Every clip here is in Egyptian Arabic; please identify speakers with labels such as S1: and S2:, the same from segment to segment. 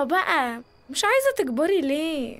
S1: يلا بقى مش عايزة تكبري ليه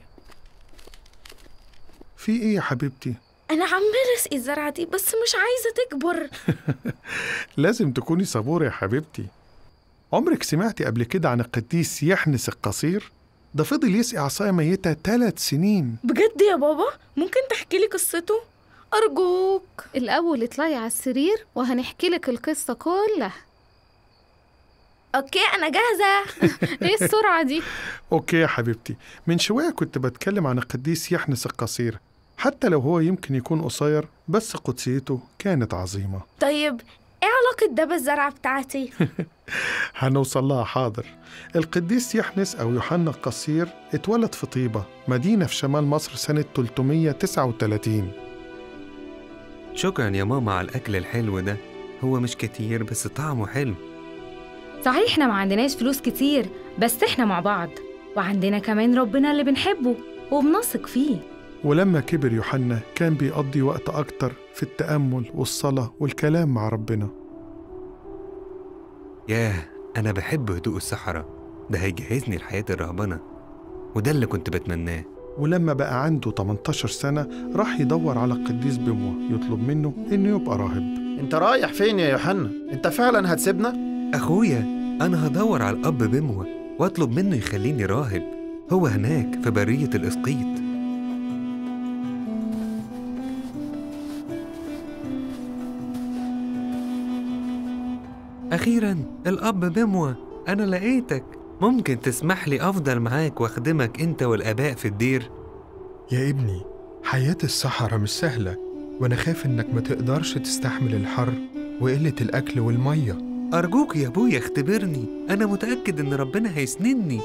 S2: في إيه يا حبيبتي؟
S1: أنا عمالة أسقي الزرعة دي بس مش عايزة تكبر
S2: لازم تكوني صبورة يا حبيبتي عمرك سمعتي قبل كده عن القديس يحنس القصير؟ ده فضل يسقي عصاية ميتة ثلاث سنين
S1: بجد يا بابا ممكن تحكي لي قصته أرجوك
S3: الأول اطلعي على السرير وهنحكي لك القصة كلها
S1: أوكي أنا جاهزة
S3: ايه السرعة دي؟
S2: أوكي يا حبيبتي من شوية كنت بتكلم عن القديس يحنس القصير حتى لو هو يمكن يكون قصير بس قدسيته كانت عظيمة
S1: طيب إيه علاقة ده بالزرعة بتاعتي؟
S2: هنوصل لها حاضر القديس يحنس أو يوحنا القصير اتولد في طيبة مدينة في شمال مصر سنة 339
S4: شكرا يا ماما على الأكل الحلو ده هو مش كتير بس طعمه حلو
S5: صحيح احنا ما عندناش فلوس كتير بس احنا مع بعض وعندنا كمان ربنا اللي بنحبه وبنثق فيه
S2: ولما كبر يوحنا كان بيقضي وقت أكتر في التأمل والصلاة والكلام مع ربنا
S4: ياه أنا بحب هدوء الصحراء ده هيجهزني لحياة الرهبنة وده اللي كنت بتمناه
S2: ولما بقى عنده 18 سنة راح يدور على القديس بموة يطلب منه إنه يبقى راهب
S6: انت رايح فين يا يوحنا انت فعلا هتسيبنا
S4: أخويا أنا هدور على الأب بموة وأطلب منه يخليني راهب هو هناك في برية الإسقيط أخيرا الأب بموة أنا لقيتك ممكن تسمح لي أفضل معاك وأخدمك أنت والآباء في الدير
S7: يا ابني حياة الصحراء مش سهلة وأنا خايف إنك ما تقدرش تستحمل الحر وقلة الأكل والمية
S4: أرجوك يا أبويا اختبرني أنا متأكد إن ربنا هيسندني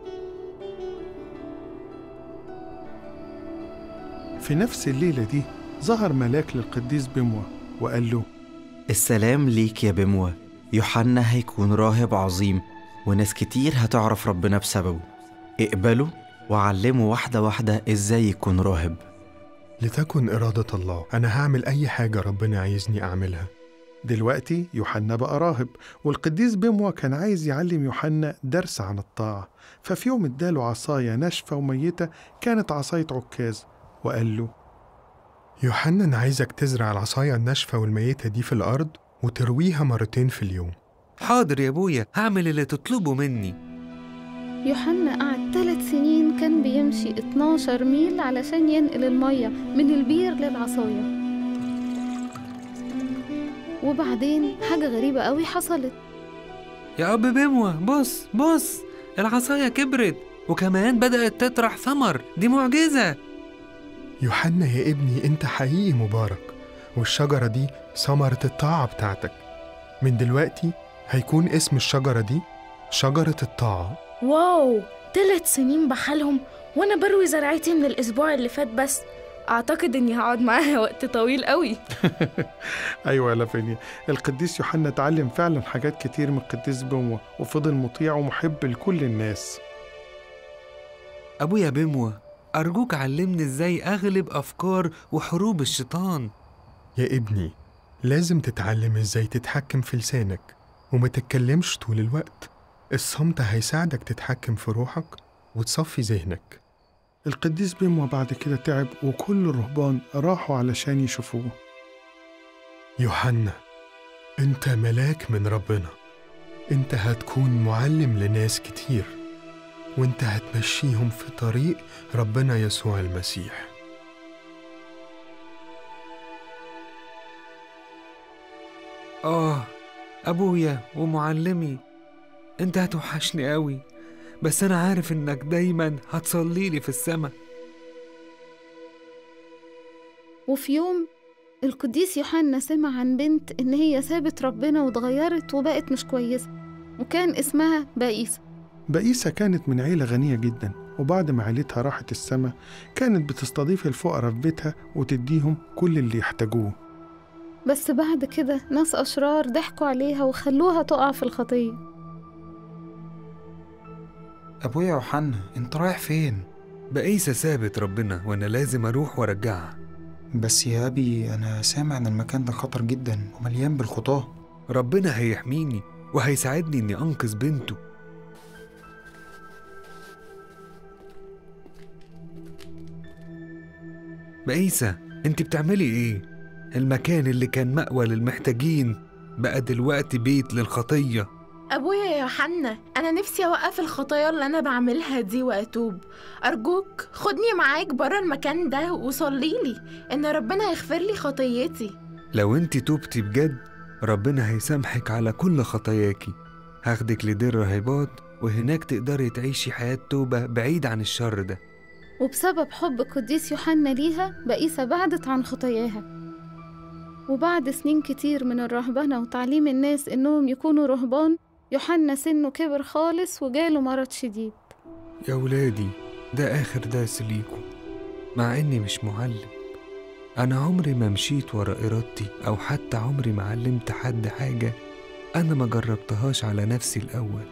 S2: في نفس الليلة دي ظهر ملاك للقديس بموة وقال له
S8: السلام ليك يا بموة يوحنا هيكون راهب عظيم وناس كتير هتعرف ربنا بسببه اقبله وعلمه واحدة واحدة ازاي يكون راهب
S7: لتكن إرادة الله أنا هعمل أي حاجة ربنا عايزني أعملها
S2: دلوقتي يوحنا بقى راهب والقديس بموة كان عايز يعلم يوحنا درس عن الطاعة ففي يوم اداله عصاية ناشفة وميتة كانت عصاية عكاز وقال له
S7: يوحنا أنا عايزك تزرع العصاية الناشفة والميتة دي في الأرض وترويها مرتين في اليوم
S4: حاضر يا أبويا هعمل اللي تطلبه مني
S3: يوحنا قعد ثلاث سنين كان بيمشي 12 ميل علشان ينقل المية من البير للعصاية وبعدين حاجة غريبة قوي حصلت
S4: يا أب بموة بص بص العصاية كبرت وكمان بدأت تطرح ثمر دي معجزة
S7: يوحنا يا ابني أنت حقيقي مبارك والشجرة دي ثمرة الطاعة بتاعتك من دلوقتي هيكون اسم الشجرة دي شجرة الطاعة
S1: واو ثلاث سنين بحالهم وأنا بروي زرعتي من الأسبوع اللي فات بس أعتقد إني هقعد معاها وقت طويل قوي
S2: أيوة يا لافينيا القديس يوحنا اتعلم فعلا حاجات كتير من القديس بموة وفضل مطيع ومحب لكل الناس
S4: أبويا بموة أرجوك علمني إزاي أغلب أفكار وحروب الشيطان
S7: يا ابني لازم تتعلم ازاي تتحكم في لسانك وما تتكلمش طول الوقت الصمت هيساعدك تتحكم في روحك وتصفي ذهنك
S2: القديس بموة بعد كده تعب وكل الرهبان راحوا علشان يشوفوه
S7: يوحنا انت ملاك من ربنا انت هتكون معلم لناس كتير وانت هتمشيهم في طريق ربنا يسوع المسيح
S4: آه أبويا ومعلمي أنت هتوحشني أوي بس أنا عارف إنك دايما هتصلي لي في السماء
S3: وفي يوم القديس يوحنا سمع عن بنت إن هي سابت ربنا واتغيرت وبقت مش كويسة وكان اسمها بائسة
S2: بائسة كانت من عيلة غنية جدا وبعد ما عيلتها راحت السما كانت بتستضيف الفقراء في بيتها وتديهم كل اللي يحتاجوه
S3: بس بعد كده ناس أشرار ضحكوا عليها وخلوها تقع في الخطية
S6: ابويا يوحنا انت رايح فين
S4: بقيسة سابت ربنا وأنا لازم أروح وأرجعها
S6: بس يا ابي انا سامع ان المكان ده خطر جدا ومليان بالخطاه
S4: ربنا هيحميني وهيساعدني إني أنقذ بنته بقيسة انت بتعملي ايه؟ المكان اللي كان مأوى للمحتاجين بقى دلوقتي بيت للخطية
S9: أبويا يا يوحنا أنا نفسي أوقف الخطايا اللي أنا بعملها دي وأتوب أرجوك خدني معاك برا المكان ده وصليلي إن ربنا يغفر لي خطيتي
S4: لو انت توبتي بجد ربنا هيسامحك على كل خطاياكي هاخدك لدير راهبات وهناك تقدري تعيشي حياة توبة بعيد عن الشر ده
S3: وبسبب حب القديس يوحنا ليها بقيسة بعدت عن خطاياها وبعد سنين كتير من الرهبنة وتعليم الناس إنهم يكونوا رهبان يوحنا سنه كبر خالص وجاله مرض شديد
S4: يا ولادي ده آخر درس ليكم مع إني مش معلم أنا عمري ما مشيت ورا إرادتي أو حتى عمري ما علمت حد حاجة أنا ما جربتهاش على نفسي الأول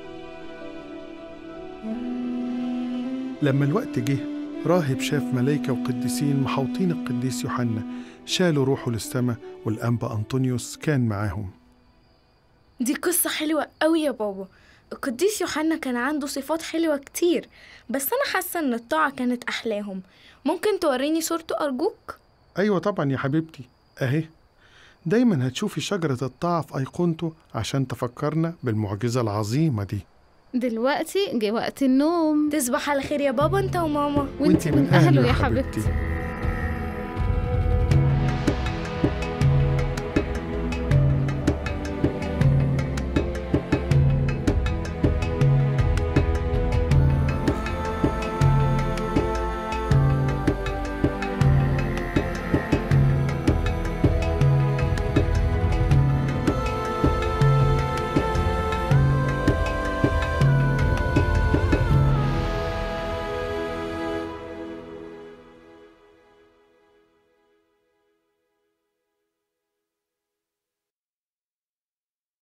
S2: لما الوقت جه راهب شاف ملايكة وقديسين محوطين القديس يوحنا شالوا روحه للسماء والأنبا أنطونيوس كان معاهم
S1: دي قصة حلوة قوي يا بابا القديس يوحنا كان عنده صفات حلوة كتير بس أنا حاسة إن الطاعة كانت أحلاهم ممكن توريني صورته أرجوك؟
S2: أيوة طبعا يا حبيبتي أهي دايما هتشوفي شجرة الطاعة في أيقونته عشان تفكرنا بالمعجزة العظيمة دي
S3: دلوقتي جه وقت النوم
S1: تصبح على خير يا بابا أنت وماما
S3: وانت من أهله يا حبيبتي